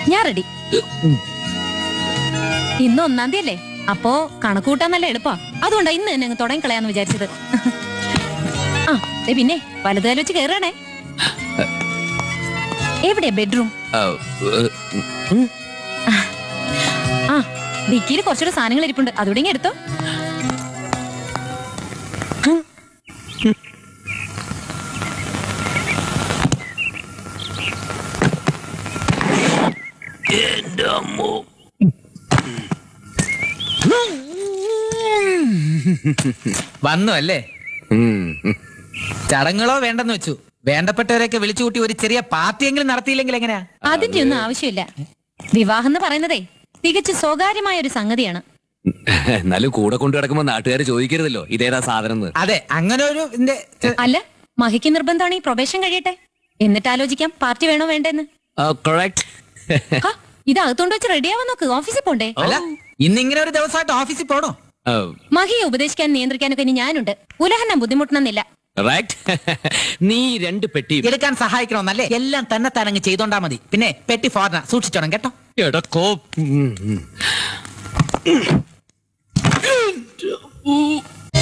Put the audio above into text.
ഞാൻ റെഡി ഇന്ന് ഒന്നാം തീയതി അല്ലേ അപ്പോ കണക്ക് കൂട്ടാൻ നല്ല എളുപ്പാ അതുകൊണ്ടാ ഇന്ന് തന്നെ അങ്ങ് തുടങ്ങി കളയാന്ന് വിചാരിച്ചത് ആ ദേ പിന്നെ വലതുകാലം വെച്ച് കേറണേ എവിടെയാ ബെഡ്റൂം ആ, ഏ, ഉം. ആ ഡിക്കിയിൽ കുറച്ചുകൂടെ സാധനങ്ങൾ ഇരിപ്പുണ്ട് അതുകൂടെ ഇങ്ങ് എടുത്തോ വന്നു അല്ലേ ഉം, ഉം. ചടങ്ങുകളോ വേണ്ടെന്ന് വെച്ചു വേണ്ടപ്പെട്ടവരെയൊക്കെ വിളിച്ചു കൂട്ടി ഒരു ചെറിയ പാർട്ടിയെങ്കിലും നടത്തിയില്ലെങ്കിൽ എങ്ങനെയാ അതിന്റെ ഒന്നും ആവശ്യമില്ല വിവാഹം എന്ന് പറയുന്നതേ തികച്ച് സ്വകാര്യമായ ഒരു സംഗതിയാണ് എന്നാലും കൂടെ കൊണ്ടു കിടക്കുമ്പോ നാട്ടുകാർ ചോദിക്കരുതല്ലോ ഇതേതാ സാധനം എന്ന് അതെ അങ്ങനെ ഒരു ഇതിന്റെ ചെ- അല്ല മഹിക്ക് നിർബന്ധമാണ് ഈ പ്രൊബേഷൻ കഴിയട്ടെ എന്നിട്ട് ആലോചിക്കാം പാർട്ടി വേണോ വേണ്ടെന്ന് കൊറക്ട് ഹാ, ഇത് അകത്തോണ്ട് വെച്ച് റെഡിയാവാൻ നോക്ക് ഓഫീസിൽ പോണ്ടേ അല്ല ഇന്നിങ്ങനെ ഒരു ദിവസമായിട്ട് ഓഫീസിൽ പോണോ മഹിയെ ഉപദേശിക്കാൻ നിയന്ത്രിക്കാനൊക്കെ ഇനി ഞാനുണ്ട് ഉലഹനം ബുദ്ധിമുട്ടണമെന്നില്ല നീ രണ്ട് പെട്ടി എടുക്കാൻ സഹായിക്കണമെന്നല്ലേ എല്ലാം തന്നെ തനങ്ങ് ചെയ്തോണ്ടാ മതി പിന്നെ പെട്ടി ഫോറിന സൂക്ഷിച്ചോണം കേട്ടോ എടക്കോ ഉം, ഉം.